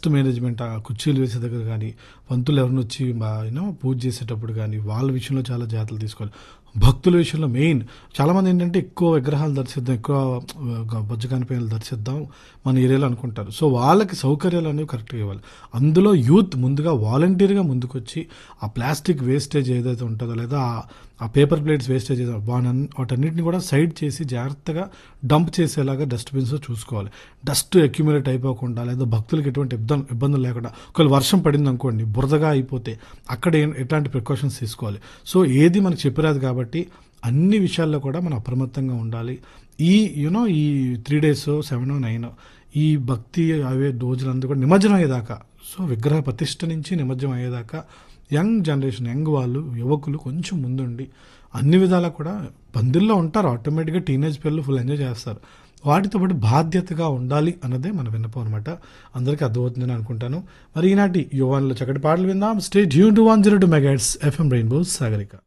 dust management ఆ కుర్చీలు వేసే దగ్గర కానీ పంతులు ఎవరిని వచ్చి యూనో పూజ చేసేటప్పుడు కానీ వాళ్ళ విషయంలో చాలా జాగ్రత్తలు తీసుకోవాలి భక్తుల విషయంలో మెయిన్ చాలామంది ఏంటంటే ఎక్కువ విగ్రహాలు దర్శిద్దాం ఎక్కువ ఆ, బొజ్జకాని పేర్లు దర్శిద్దాం మన ఏరియాలో అనుకుంటారు సో వాళ్ళకి సౌకర్యాలు అనేవి కరెక్ట్గా ఇవ్వాలి అందులో యూత్ ముందుగా వాలంటీర్గా ముందుకొచ్చి ఆ ప్లాస్టిక్ వేస్టేజ్ ఏదైతే ఉంటుందో లేదా ఆ- ఆ పేపర్ ప్లేట్స్ వేస్టేజ్ ఏదో వాటి వాటన్నిటిని కూడా సైడ్ చేసి జాగ్రత్తగా డంప్ చేసేలాగా డస్ట్బిన్స్ చూసుకోవాలి డస్ట్ అక్యుములేట్ అయిపోకుండా లేదా భక్తులకు ఎటువంటి ఇబ్బంది ఇబ్బందులు లేకుండా ఒకవేళ వర్షం పడింది అనుకోండి బురదగా అయిపోతే అక్కడ ఏ- ఎట్లాంటి ప్రికాషన్స్ తీసుకోవాలి సో ఏది మనకు చెప్పిరాదు కాబట్టి అన్ని విషయాల్లో కూడా మనం అప్రమత్తంగా ఉండాలి ఈ యూనో ఈ త్రీ డేస్ సెవెన్ నైన్ ఈ భక్తి అవే రోజులందరూ కూడా నిమజ్జనం అయ్యేదాకా సో విగ్రహ ప్రతిష్ఠ నుంచి నిమజ్జనం అయ్యేదాకా యంగ్ జనరేషన్ యంగ్ వాళ్ళు యువకులు కొంచెం ముందుండి అన్ని విధాలా కూడా పందిల్లో ఉంటారు ఆటోమేటిక్గా టీనేజ్ పిల్లలు ఫుల్ ఎంజాయ్ చేస్తారు వాటితో పాటు బాధ్యతగా ఉండాలి అన్నదే మన విన్నపం అనమాట అందరికీ అర్థమవుతుందని అనుకుంటాను మరి ఈనాటి యువన్లో చక్కటి పాటలు విందాం స్టేట్ యూన్ two one zero two megahertz FM rainbow Sagarika